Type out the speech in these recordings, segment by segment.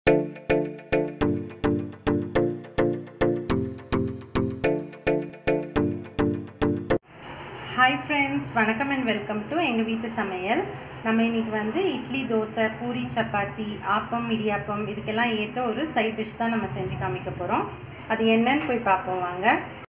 hi friends வணக்கம் and welcome to எங்கள் வீட்டு சமையல் நம்ம இன்னைக்கு வந்து இட்லி தோசை பூரி சப்பாத்தி ஆப்பம் இடியாப்பம் இதுக்கெல்லாம் ஏற்ற ஒரு சைட் டிஷ் தான் நம்ம செஞ்சு காமிக்க போகிறோம் அது என்னன்னு போய் பார்ப்போம் வாங்க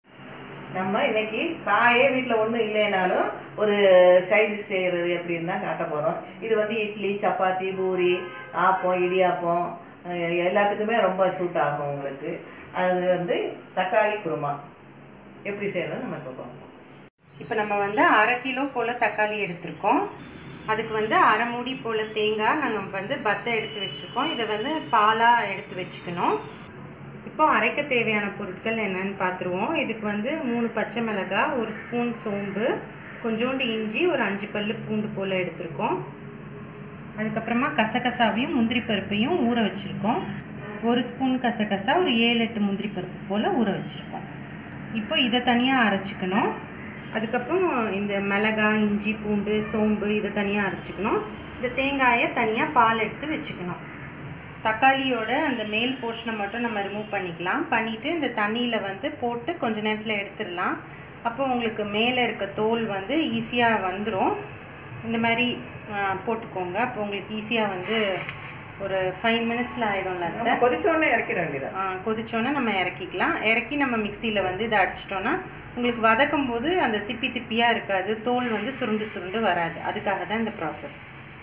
நம்ம இன்னைக்கு காயே வீட்டில் ஒன்றும் இல்லைனாலும் ஒரு சைடு செய்கிறது எப்படின்னு தான் காட்ட போகிறோம் இது வந்து இட்லி சப்பாத்தி பூரி ஆப்பம் இடியாப்பம் அஹ் எல்லாத்துக்குமே ரொம்ப சூட் ஆகும் உங்களுக்கு அது வந்து தக்காளி குருமா எப்படி செய்யறது நம்ம இப்போ பார்ப்போம் இப்போ நம்ம வந்து அரை கிலோ போல் தக்காளி எடுத்திருக்கோம் அதுக்கு வந்து அரை மூடி போல் தேங்காய் நாங்கள் வந்து பத்தை எடுத்து வச்சுருக்கோம் இதை வந்து பாலாக எடுத்து வச்சுக்கணும் இப்போ அரைக்க தேவையான பொருட்கள் என்னன்னு பார்த்துருவோம் இதுக்கு வந்து மூணு பச்சை மிளகாய் ஒரு ஸ்பூன் சோம்பு கொஞ்சோண்டு இஞ்சி ஒரு அஞ்சு பல்லு பூண்டு போல் எடுத்திருக்கோம் அதுக்கப்புறமா கசகசாவையும் முந்திரி பருப்பையும் ஊற வச்சுருக்கோம் ஒரு ஸ்பூன் கசகசா ஒரு ஏழு எட்டு முந்திரி பருப்பு போல் ஊற வச்சுருக்கோம் இப்போ இதை தனியாக அரைச்சிக்கணும் அதுக்கப்புறம் இந்த மிளகாய் இஞ்சி பூண்டு சோம்பு இதை தனியாக அரைச்சிக்கணும் இந்த தேங்காயை தனியாக பால் எடுத்து வச்சுக்கணும் தக்காளியோட அந்த மேல் போர்ஷனை மட்டும் நம்ம ரிமூவ் பண்ணிக்கலாம் பண்ணிவிட்டு இந்த தண்ணியில் வந்து போட்டு கொஞ்ச நேரத்தில் எடுத்துடலாம் அப்போ உங்களுக்கு மேலே இருக்க தோல் வந்து ஈஸியாக வந்துடும் இந்த மாதிரி ஆ, போட்டுக்கோங்க அப்போ உங்களுக்கு ஈஸியாக வந்து ஒரு ஃபைவ் மினிட்ஸில் ஆகிடும்ல நம்ம கொதிச்ச உடனே இறக்கிட வேண்டியதான் கொதிச்சோன்னே நம்ம இறக்கிக்கலாம் இறக்கி நம்ம மிக்சியில் வந்து இதை அடிச்சிட்டோன்னா உங்களுக்கு வதக்கும் போது அந்த திப்பி திப்பியாக இருக்காது தோல் வந்து சுருண்டு சுருண்டு வராது அதுக்காக தான் இந்த ப்ராசஸ்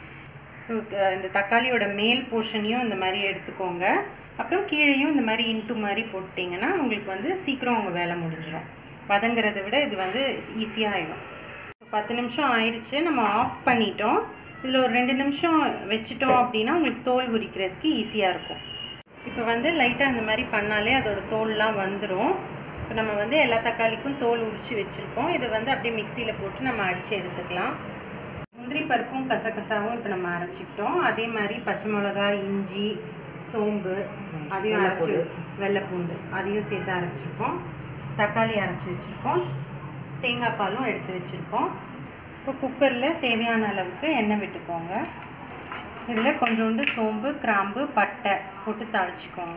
ஸோ இந்த தக்காளியோட மேல் போர்ஷனையும் இந்த மாதிரி எடுத்துக்கோங்க அப்புறம் கீழேயும் இந்த மாதிரி இன்ட்டு மாதிரி போட்டிங்கன்னா உங்களுக்கு வந்து சீக்கிரம் உங்கள் வேலை முடிஞ்சிடும் வதங்கிறத விட இது வந்து ஈஸியாக ஆகிடும் பத்து நிமிஷம் ஆயிடுச்சு நம்ம ஆஃப் பண்ணிட்டோம் இதில் ஒரு ரெண்டு நிமிஷம் வச்சிட்டோம் அப்படின்னா உங்களுக்கு தோல் உரிக்கிறதுக்கு ஈஸியாக இருக்கும் இப்போ வந்து லைட்டாக இந்த மாதிரி பண்ணாலே அதோட தோல்லாம் வந்துடும் இப்போ நம்ம வந்து எல்லா தக்காளிக்கும் தோல் உரித்து வச்சுருக்கோம் இதை வந்து அப்படியே மிக்சியில் போட்டு நம்ம அடித்து எடுத்துக்கலாம் முந்திரி பருப்பும் கசகசாவும் இப்போ நம்ம அரைச்சிக்கிட்டோம் அதே மாதிரி பச்சை மிளகாய் இஞ்சி சோம்பு அதையும் அரைச்சி வெள்ளைப்பூண்டு அதையும் சேர்த்து அரைச்சிருக்கோம் தக்காளி அரைச்சி வச்சுருக்கோம் தேங்காய் பாலும் எடுத்து வச்சுருக்கோம் இப்போ குக்கரில் தேவையான அளவுக்கு எண்ணெய் விட்டுக்கோங்க இதில் கொஞ்சோண்டு சோம்பு கிராம்பு பட்டை போட்டு தாளிச்சிக்கோங்க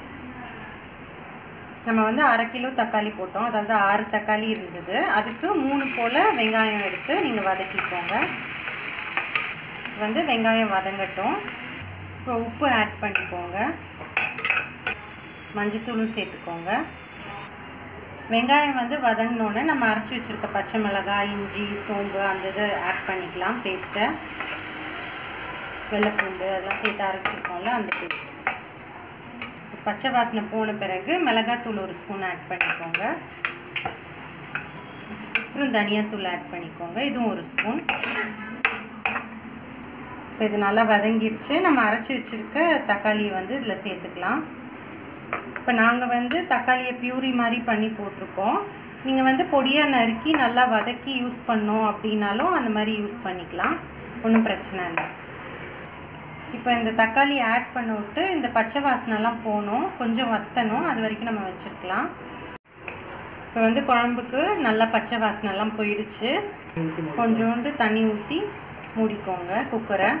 நம்ம வந்து அரை கிலோ தக்காளி போட்டோம் அதாவது ஆறு தக்காளி இருந்தது அதுக்கு மூணு போல் வெங்காயம் எடுத்து நீங்கள் வதக்கிக்கோங்க வந்து வெங்காயம் வதங்கட்டும் இப்போ உப்பு ஆட் பண்ணிக்கோங்க மஞ்சத்தூளும் சேர்த்துக்கோங்க வெங்காயம் வந்து வதங்கினோடனே நம்ம அரைச்சி வச்சுருக்க பச்சை மிளகாய் இஞ்சி சோம்பு அந்த இதை ஆட் பண்ணிக்கலாம் பேஸ்ட்டை வெள்ளைப்பூண்டு அதெல்லாம் சேர்த்து அரைச்சிருக்கோம்ல அந்த பேஸ்ட் பச்சை வாசனை போன பிறகு மிளகாத்தூள் ஒரு ஸ்பூன் ஆட் பண்ணிக்கோங்க அப்புறம் தனியாத்தூள் ஆட் பண்ணிக்கோங்க இதுவும் ஒரு ஸ்பூன் இப்போ இது நல்லா வதங்கிருச்சு நம்ம அரைச்சி வச்சுருக்க தக்காளியை வந்து இதில் சேர்த்துக்கலாம் இப்போ நாங்கள் வந்து தக்காளியை பியூரி மாதிரி பண்ணி போட்டிருக்கோம் நீங்கள் வந்து பொடியாக நறுக்கி நல்லா வதக்கி யூஸ் பண்ணோம் அப்படின்னாலும் அந்த மாதிரி யூஸ் பண்ணிக்கலாம் ஒன்றும் பிரச்சனை இல்லை இப்போ இந்த தக்காளி ஆட் பண்ண விட்டு இந்த பச்சை வாசனைலாம் போகணும் கொஞ்சம் வத்தணும் அது வரைக்கும் நம்ம வச்சுருக்கலாம் இப்போ வந்து குழம்புக்கு நல்லா பச்சை வாசனைலாம் போயிடுச்சு கொஞ்சோண்டு தண்ணி ஊற்றி மூடிக்கோங்க குக்கரை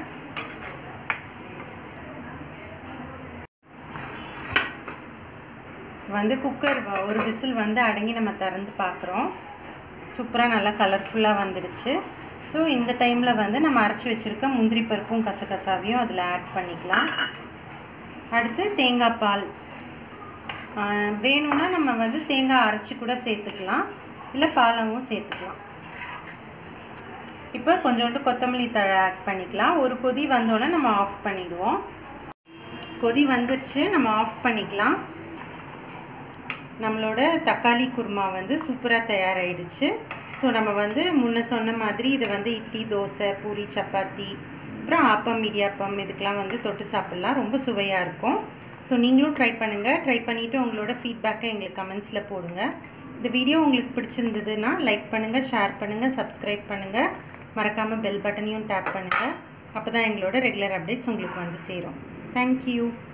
வந்து குக்கர் வ- ஒரு விசில் வந்து அடங்கி நம்ம திறந்து பார்க்குறோம் சூப்பராக நல்லா கலர்ஃபுல்லாக வந்துடுச்சு ஸோ இந்த டைமில் வந்து நம்ம அரைச்சி வச்சுருக்க முந்திரி பருப்பும் கசகசாவையும் அதில் ஆட் பண்ணிக்கலாம் அடுத்து தேங்காய் பால் ஆஹ் வேணும்னா நம்ம வந்து தேங்காய் அரைச்சி கூட சேர்த்துக்கலாம் இல்லை பாலாவும் சேர்த்துக்கலாம் இப்போ கொஞ்சோண்டு கொத்தமல்லி தழை ஆட் பண்ணிக்கலாம் ஒரு கொதி வந்தோடனே நம்ம ஆஃப் பண்ணிடுவோம் கொதி வந்துடுச்சு நம்ம ஆஃப் பண்ணிக்கலாம் நம்மளோட தக்காளி குருமா வந்து சூப்பராக தயாராகிடுச்சு ஸோ நம்ம வந்து முன்ன சொன்ன மாதிரி இதை வந்து இட்லி தோசை பூரி சப்பாத்தி அப்புறம் ஆப்பம் இடியாப்பம் இதுக்கெலாம் வந்து தொட்டு சாப்பிட்லாம் ரொம்ப சுவையாக இருக்கும் ஸோ நீங்களும் ட்ரை பண்ணுங்கள் ட்ரை பண்ணிவிட்டு உங்களோட ஃபீட்பேக்கை எங்களுக்கு கமெண்ட்ஸில் போடுங்க இந்த வீடியோ உங்களுக்கு பிடிச்சிருந்ததுன்னா லைக் பண்ணுங்கள் ஷேர் பண்ணுங்கள் சப்ஸ்கிரைப் பண்ணுங்கள் மறக்காமல் பெல் பட்டனையும் டேப் பண்ணுங்கள் அப்போ தான் எங்களோட ரெகுலர் அப்டேட்ஸ் உங்களுக்கு வந்து சேரும் தேங்க்யூ